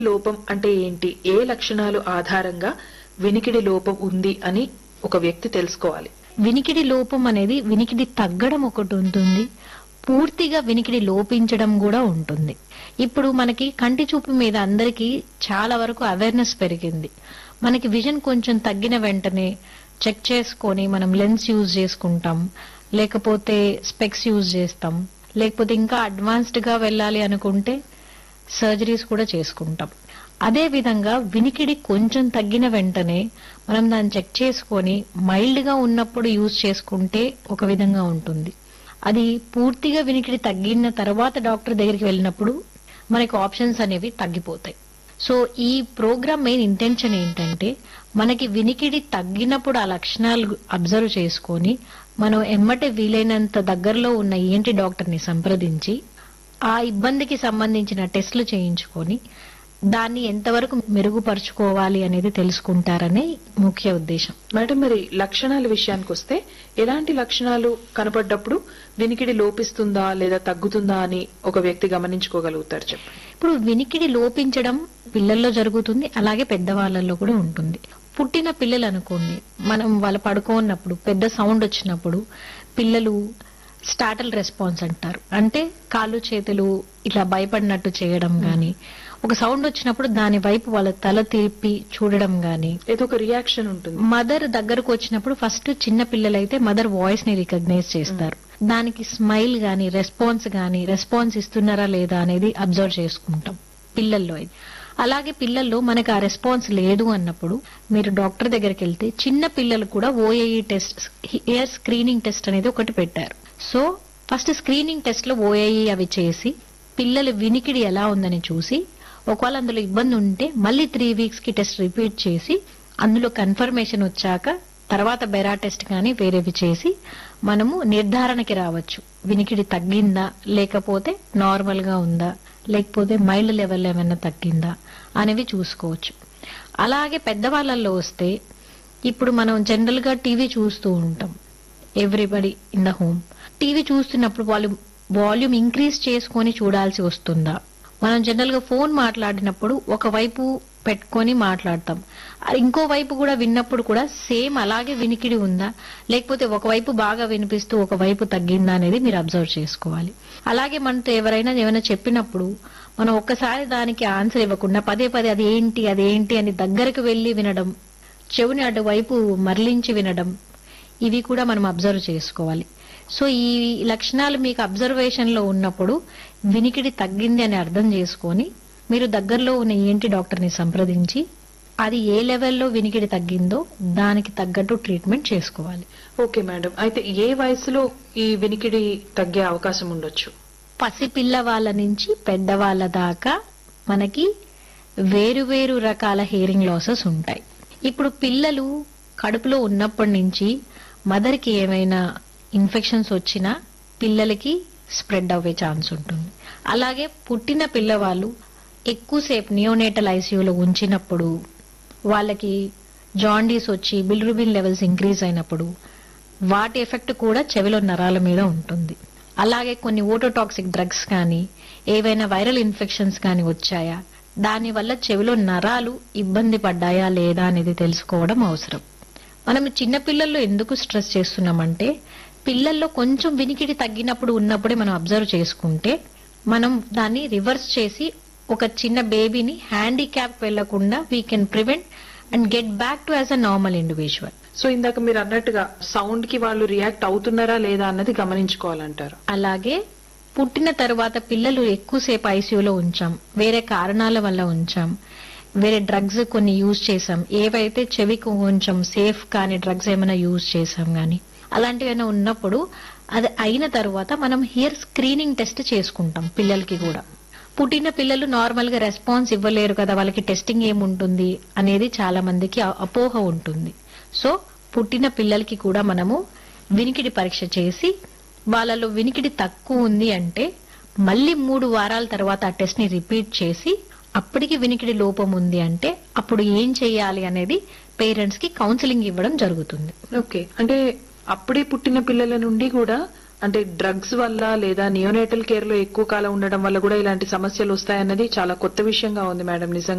లోపం అంటే ఏంటి ఏ లక్షణాలు ఆధారంగా వినికిడి లోపం ఉంది అని ఒక వ్యక్తి తెలుసుకోవాలి వినికిడి లోపం అనేది వినికిడి తగ్గడం ఒకటి ఉంటుంది పూర్తిగా వినికిడి లోపించడం కూడా ఉంటుంది ఇప్పుడు మనకి కంటి చూపు మీద అందరికీ చాలా వరకు అవేర్నెస్ పెరిగింది మనకి విజన్ కొంచెం తగ్గిన వెంటనే చెక్ చేసుకొని మనం లెన్స్ యూజ్ చేసుకుంటాం లేకపోతే స్పెక్స్ యూజ్ చేస్తాం లేకపోతే ఇంకా అడ్వాన్స్డ్ గా వెళ్ళాలి అనుకుంటే సర్జరీస్ కూడా చేసుకుంటాం అదే విధంగా వినికిడి కొంచెం తగ్గిన వెంటనే మనం దాన్ని చెక్ చేసుకొని మైల్డ్ గా ఉన్నప్పుడు యూజ్ చేసుకుంటే ఒక విధంగా ఉంటుంది అది పూర్తిగా వినికిడి తగ్గిన తర్వాత డాక్టర్ దగ్గరికి వెళ్ళినప్పుడు మనకి ఆప్షన్స్ అనేవి తగ్గిపోతాయి సో ఈ ప్రోగ్రామ్ మెయిన్ ఇంటెన్షన్ ఏంటంటే మనకి వినికిడి తగ్గినప్పుడు ఆ లక్షణాలు అబ్జర్వ్ చేసుకొని మనం ఎమ్మటే వీలైనంత దగ్గరలో ఉన్న ఏంటి డాక్టర్ని సంప్రదించి ఆ ఇబ్బందికి సంబంధించిన టెస్టులు చేయించుకొని దాన్ని ఎంతవరకు మెరుగుపరుచుకోవాలి అనేది తెలుసుకుంటారనే ముఖ్య ఉద్దేశం మేడం మరి లక్షణాల విషయానికి వస్తే ఎలాంటి లక్షణాలు కనపడ్డప్పుడు వినికిడి లోపిస్తుందా లేదా తగ్గుతుందా అని ఒక వ్యక్తి గమనించుకోగలుగుతారు చెప్పండి ఇప్పుడు వినికిడి లోపించడం పిల్లల్లో జరుగుతుంది అలాగే పెద్దవాళ్ళల్లో కూడా ఉంటుంది పుట్టిన పిల్లలు అనుకోండి మనం వాళ్ళు పడుకోన్నప్పుడు పెద్ద సౌండ్ వచ్చినప్పుడు పిల్లలు స్టాటల్ రెస్పాన్స్ అంటారు అంటే కాళ్ళు చేతులు ఇట్లా భయపడినట్టు చేయడం గాని ఒక సౌండ్ వచ్చినప్పుడు దాని వైపు వాళ్ళ తల తిప్పి చూడడం గాని ఏదో ఒక రియాక్షన్ ఉంటుంది మదర్ దగ్గరకు వచ్చినప్పుడు ఫస్ట్ చిన్న పిల్లలైతే మదర్ వాయిస్ ని రికగ్నైజ్ చేస్తారు దానికి స్మైల్ గాని రెస్పాన్స్ గాని రెస్పాన్స్ ఇస్తున్నారా లేదా అనేది అబ్జర్వ్ చేసుకుంటాం పిల్లల్లో అయితే అలాగే పిల్లల్లో మనకు ఆ రెస్పాన్స్ లేదు అన్నప్పుడు మీరు డాక్టర్ దగ్గరికి వెళ్తే చిన్న పిల్లలు కూడా OAE test ear screening test అనేది ఒకటి పెట్టారు సో ఫస్ట్ స్క్రీనింగ్ టెస్ట్ లో ఓఏఈ అవి చేసి పిల్లల వినికిడి ఎలా ఉందని చూసి ఒకవేళ అందులో ఇబ్బంది ఉంటే మళ్ళీ త్రీ వీక్స్ కి టెస్ట్ రిపీట్ చేసి అందులో కన్ఫర్మేషన్ వచ్చాక తర్వాత బెరా టెస్ట్ కానీ వేరేవి చేసి మనము నిర్ధారణకి రావచ్చు వినికిడి తగ్గిందా లేకపోతే నార్మల్ గా ఉందా లేకపోతే మైల్డ్ లెవెల్ ఏమైనా తగ్గిందా అనేవి చూసుకోవచ్చు అలాగే పెద్దవాళ్ళల్లో వస్తే ఇప్పుడు మనం జనరల్ గా టీవీ చూస్తూ ఉంటాం everybody in the home TV చూస్తున్నప్పుడు వాళ్ళు వాల్యూమ్ ఇంక్రీజ్ చేసుకొని చూడాల్సి వస్తుందా మనం జనరల్ గా ఫోన్ మాట్లాడినప్పుడు ఒకవైపు పెట్టుకొని మాట్లాడతాం అది ఇంకో వైపు కూడా విన్నప్పుడు కూడా సేమ్ అలాగే వినికిడి ఉందా లేకపోతే ఒకవైపు బాగా వినిపిస్తూ ఒకవైపు తగ్గిందా అనేది మీరు అబ్జర్వ్ చేసుకోవాలి అలాగే మనతో ఎవరైనా ఏమైనా చెప్పినప్పుడు మనం ఒక్కసారి దానికి ఆన్సర్ ఇవ్వకుండా పదే పదే అది ఏంటి అది ఏంటి అని దగ్గరకు వెళ్లి వినడం చెవుని అటువైపు మరలించి వినడం ఇవి కూడా మనం అబ్జర్వ్ చేసుకోవాలి సో ఈ లక్షణాలు మీకు అబ్జర్వేషన్ లో ఉన్నప్పుడు వినికిడి తగ్గింది అని అర్థం చేసుకొని మీరు దగ్గరలో ఉన్న ఏంటి డాక్టర్ని సంప్రదించి అది ఏ లెవెల్లో వినికిడి తగ్గిందో దానికి తగ్గట్టు ట్రీట్మెంట్ చేసుకోవాలి ఓకే మేడం అయితే ఏ వయసులో ఈ వినికిడి తగ్గే అవకాశం ఉండొచ్చు పసిపిల్ల వాళ్ళ నుంచి పెద్దవాళ్ళ దాకా మనకి వేరు వేరు రకాల హియరింగ్ లాసెస్ ఉంటాయి ఇప్పుడు పిల్లలు కడుపులో ఉన్నప్పటి నుంచి మదర్ కి ఏమైనా ఇన్ఫెక్షన్స్ వచ్చినా పిల్లలకి స్ప్రెడ్ అవ్వే ఛాన్స్ ఉంటుంది అలాగే పుట్టిన పిల్లవాళ్ళు ఎక్కువసేపు నియోనేటల్ ఐసీయూలో ఉంచినప్పుడు వాళ్ళకి జాండీస్ వచ్చి బిల్రుబిన్ లెవెల్స్ ఇంక్రీజ్ అయినప్పుడు వాటి ఎఫెక్ట్ కూడా చెవిలో నరాల మీద ఉంటుంది అలాగే కొన్ని ఓటోటాక్సిక్ డ్రగ్స్ కానీ ఏవైనా వైరల్ ఇన్ఫెక్షన్స్ కానీ వచ్చాయా దానివల్ల చెవిలో నరాలు ఇబ్బంది పడ్డాయా లేదా అనేది తెలుసుకోవడం అవసరం మనం చిన్న పిల్లల్లో ఎందుకు స్ట్రెస్ చేస్తున్నామంటే పిల్లల్లో కొంచెం వినికిడి తగ్గినప్పుడు ఉన్నప్పుడే మనం అబ్జర్వ్ చేసుకుంటే మనం దాన్ని రివర్స్ చేసి ఒక చిన్న బేబీని హ్యాండిక్యాప్ వెళ్లకుండా we can prevent and get back to as a normal individual so ఇందాక మీరు అన్నట్టుగా సౌండ్ కి వాళ్ళు రియాక్ట్ అవుతున్నారా లేదా అన్నది గమనించుకోవాలంటారు అలాగే పుట్టిన తర్వాత పిల్లలు ఎక్కువసేపు ఐసీయూలో ఉంచాం వేరే కారణాల వల్ల ఉంచాం వేరే డ్రగ్స్ కొన్ని యూజ్ చేసాం ఏవైతే చెవికి కొంచెం సేఫ్ కాని డ్రగ్స్ ఏమైనా యూజ్ చేసాం గాని అలాంటివైనా ఉన్నప్పుడు అది అయిన తర్వాత మనం హియర్ స్క్రీనింగ్ టెస్ట్ చేసుకుంటాం పిల్లలకి కూడా పుట్టిన పిల్లలు నార్మల్ గా రెస్పాన్స్ ఇవ్వలేరు కదా వాళ్ళకి టెస్టింగ్ ఏముంటుంది అనేది చాలా మందికి అ- అపోహ ఉంటుంది సో పుట్టిన పిల్లలకి కూడా మనము వినికిడి పరీక్ష చేసి వాళ్ళలో వినికిడి తక్కువ ఉంది అంటే మళ్ళీ మూడు వారాల తర్వాత ఆ టెస్ట్ ని రిపీట్ చేసి అప్పటికి వినికిడి లోపం ఉంది అంటే అప్పుడు ఏం చేయాలి అనేది పేరెంట్స్ కి కౌన్సిలింగ్ ఇవ్వడం జరుగుతుంది ఓకే అంటే అప్పుడే పుట్టిన పిల్లల నుండి కూడా అంటే డ్రగ్స్ వల్ల లేదా నియోనేటల్ కేర్ లో ఎక్కువ కాలం ఉండడం వల్ల కూడా ఇలాంటి సమస్యలు వస్తాయన్నది చాలా కొత్త విషయంగా ఉంది మేడం నిజంగా